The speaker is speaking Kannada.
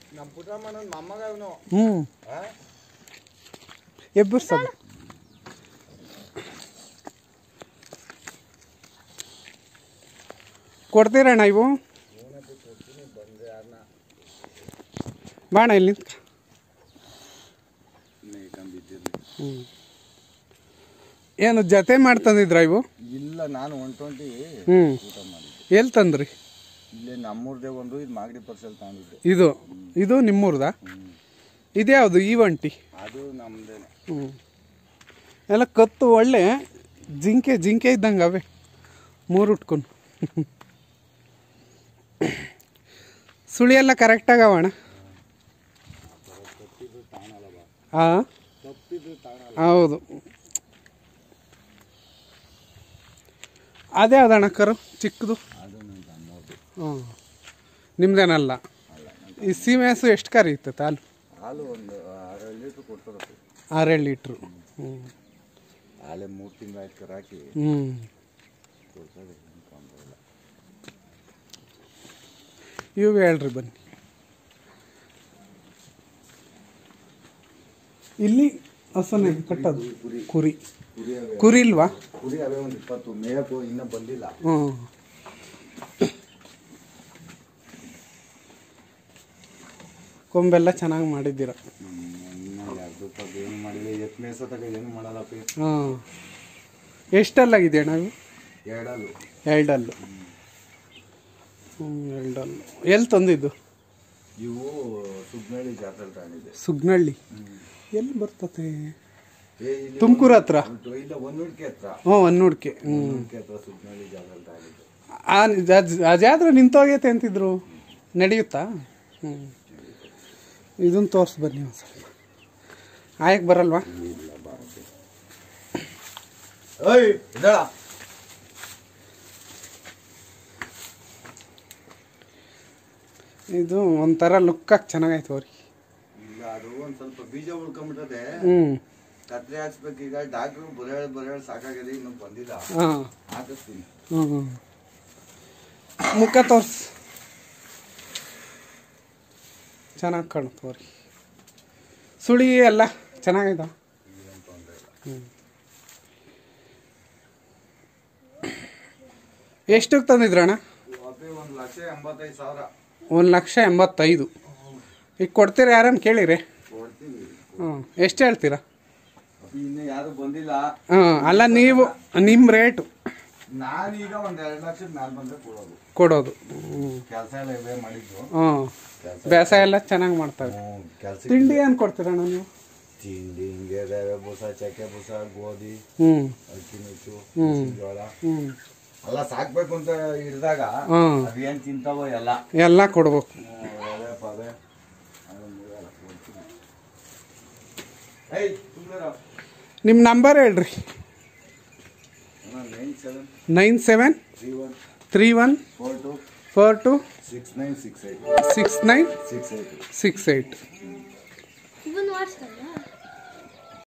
ನಮ್ಮ ಪುಟ್ಟಮ್ಮನ ಮೊಮ್ಮಗ ಇವನು ಹ್ಞೂ ಎಬ್ಬರ್ಸೋದು ಕೊಡ್ತೀರಣ್ಣ ಇವು ಬಾಣ ಇಲ್ಲಿ ನಿಂತ್ಕ ಹ್ಞೂ ಏನು ಜತೆ ಮಾಡ್ತಂದಿದ್ರ ಇವು ಇಲ್ಲ ನಾನು ಒನ್ ಟ್ವೆಂಟಿ ಹ್ಞೂ ಊಟ ಮಾಡಿದ್ದೆ ಎಲ್ಲಿ ತಂದ್ರಿ ಇಲ್ಲೇ ನಮ್ಮೂರ್ದೇ ಒಂದು ಇದು ಮಾಗಡಿ ಪರ್ಸಲ್ ತಗೊಂಡಿದ್ದೆ ಇದು ಇದು ನಿಮ್ಮೂರ್ದ ಇದ್ಯಾವುದು ಈ ಒಂಟಿ ಅದು ನಮ್ದೇನೆ ಹ್ಞೂ ಎಲ್ಲ ಕತ್ತು ಒಳ್ಳೆ ಜಿಂಕೆ ಜಿಂಕೆ ಇದ್ದಂಗೆ ಅವೇ ಮೂರು ಉಟ್ಕೊಂಡು ಸುಳಿ ಎಲ್ಲ ಕರೆಕ್ಟಾಗಿ ಅವಣ ಹಾಂ ತಪ್ಪಿದ್ರು ತಾಣಲ್ಲ ಹೌದು ಅದೇ ಅದಣ್ಣ ಕರು ಚಿಕ್ಕದು ಅದು ನನ್ನ ನಮ್ಮೂರ್ದು ಹ್ಞೂ ನಿಮ್ದೇನಲ್ಲ ಈ ಸೀಮೆಹಸು ಎಷ್ಟು ಕರೀತೆ ಹಾಲು ಹಾಲು ಒಂದು ಆರೇಳು ಲೀಟ್ರ್ ಕೊಡ್ತಾರಪ್ಪ ಆರೇಳು ಲೀಟ್ರು ಹ್ಞೂ ಹಾಲೆ ಮೂರು ತಿಂಗಳು ಆಯ್ತು ಕರ ಹಾಕಿ ಹ್ಞೂ ಕೊಡ್ತಾರೆ ಏನ್ ತೊಂದ್ರೆ ಇಲ್ಲ ಇವು ಹೇಳ್ರಿ ಬನ್ನಿ ಇಲ್ಲಿ ಹಸನೆ ಕಟ್ಟೋದು ಕುರಿ ಕುರಿ ಕುರಿ ಅವೇ ಕುರಿ ಇಲ್ವಾ ಕುರಿ ಅವೇ ಒಂದು ಇಪ್ಪತ್ತು ಮೇಯಕ್ಕೂ ಇನ್ನೂ ಬಂದಿಲ್ಲ ಹ್ಞೂ ಕೊಂಬೆಲ್ಲ ಚೆನ್ನಾಗಿ ಮಾಡಿದ್ದೀರ ಇನ್ನು ಎರಡು ರೂಪಾಯಿ ಏನು ಮಾಡಿಲ್ಲ ಎತ್ತು ಮೇಯ್ಸೋತಾಗ ಏನು ಮಾಡಲ್ಲಪ್ಪ ಹಾಂ ಎಷ್ಟಲ್ಲಾಗಿದೆ ಅಣ್ಣ ಇವು ಎರಡಲ್ಲು ಎರಡಲ್ಲು ಹ್ಞೂ ಎರಡಲ್ಲು ಎಲ್ಲಿ ತಂದಿದ್ದು ಇವು ಸುಗ್ನಳ್ಳಿ ಜಾತ್ರೆ ತಗೊಂಡಿದ್ದೆ ಸುಗ್ನಳ್ಳಿ ಎಲ್ಲಿ ಬರ್ತತೆ ಏ ಇಲ್ಲಿ ತುಮಕೂರು ಹತ್ರ ಉಂಟು ಇಲ್ಲ ಒಂದು ಹುಡ್ಕೆ ಹತ್ರ ಹ್ಞೂ ಹೊನ್ನೂಡ್ಕೆ ಹ್ಞೂ ಹುಡ್ಕೆ ಹತ್ರ ಸುಗ್ನಳ್ಳಿ ಜಾತ್ರೆ ತಗೊಂಡಿದ್ದೆ ಆ ಜ- ಆ ಜಾತ್ರೆ ನಿಂತೋಗೈತೆ ಅಂತಿದ್ರು ನಡೆಯುತ್ತಾ ಹ್ಞೂ ಇದನ್ನು ತೋರ್ಸಿ ಬನ್ನಿ ಒಂದು ಸ್ವಲ್ಪ ಆಯಕ್ಕೆ ಬರಲ್ವಾ ಇಲ್ಲ ಬಾರಕ್ಕೆ ಓಯ್ ಇದಳ ಇದು ಒಂಥರ ಲುಕ್ಕಾಗಿ ಚೆನ್ನಾಗೈತೆ ಅವ್ರಿ ಇಲ್ಲ ಅದು ಒಂದು ಸ್ವಲ್ಪ ಬೀಜ ಉಳ್ಕೊಂಬಿಟ್ಟದೆ ಹ್ಞೂ ಕತ್ರೆ ಹಾಕ್ಸ್ಬೇಕು ಈಗ ಡಾಕ್ಟ್ರು ಬರೇಳ್ ಬರೇಳ್ ಸಾಕಾಗಿದೆ ಇನ್ನು ಬಂದಿಲ್ಲ ಹಾಂ ಹಾಕಿಸ್ತೀನಿ ಹ್ಞೂ ಹ್ಞೂ ಮುಖ ತೋರ್ಸಿ ಚೆನ್ನಾಗಿ ಕಾಣುತ್ತೆ ಅವ್ರಿ ಸುಳಿ ಎಲ್ಲ ಚೆನ್ನಾಗಿದೆ ಹ್ಞೂ ಎಷ್ಟಕ್ಕೆ ತಂದಿದ್ರಣ್ಣ ಒಬ್ಬೇ ಒಂದು ಲಕ್ಷ ಎಂಬತ್ತೈದು ಸಾವಿರ ಒಂದು ಲಕ್ಷ ಎಂಬತ್ತೈದು ಈಗ ಕೊಡ್ತೀರಾ ಯಾರನ್ನು ಕೇಳಿರಿ ಕೊಡ್ತೀವಿ ಹ್ಞೂ ಎಷ್ಟು ಹೇಳ್ತೀರಾ ಅಪ್ಪಿ ಇನ್ನು ಯಾರು ಬಂದಿಲ್ಲ ಹಾಂ ಅಲ್ಲ ನೀವು ನಿಮ್ಮ ರೇಟು ನಾನೀಗ ಒಂದ್ ಎರಡು ಲಕ್ಷದ ಮ್ಯಾಲ ಬಂದ್ರೆ ಕೊಡೋದು ಕೊಡೋದು ಹ್ಞೂ ಕೆಲಸ ಎಲ್ಲ ಇವೇ ಮಾಡಿದ್ದು ಹ್ಞೂ ಬೇಸಾಯ ಎಲ್ಲ ಚೆನ್ನಾಗಿ ಮಾಡ್ತಾರೆ ಕೆಲಸ ತಿಂಡಿ ಏನು ಕೊಡ್ತೀರಣ್ಣ ನೀವು ತಿಂಡಿ ಹಿಂಗೆ ರವೆ ಬೂಸ ಚಕ್ಕೆ ಬೂಸ ಗೋಧಿ ಹ್ಞೂ ಅಕ್ಕಿ ನುಚ್ಚು ಹ್ಮ್. ಜೋಳ ಹ್ಞೂ ಎಲ್ಲ ಸಾಕ್ಬೇಕು ಅಂತ ಹಿಡ್ದಾಗ ಹ್ಮ್. ಅವೇನ್ ತಿಂತಾವೋ ಎಲ್ಲ ಎಲ್ಲ ಕೊಡ್ಬೇಕು ಹ್ಮ್, ರವೆ ಪವೆ ಅದನ್ನ ಇವೆಲ್ಲ ಕೊಡ್ತೀನಿ. ಏಯ್ ಸುಮ್ಮನೆ ನಿಮ್ಮ ನಂಬರ್ ಹೇಳ್ರಿ nine seven nine seven three one three one four two four two six nine six eight six nine six eight six eight ಇವನ್ ವಾಟ್ಸಲ್ಲ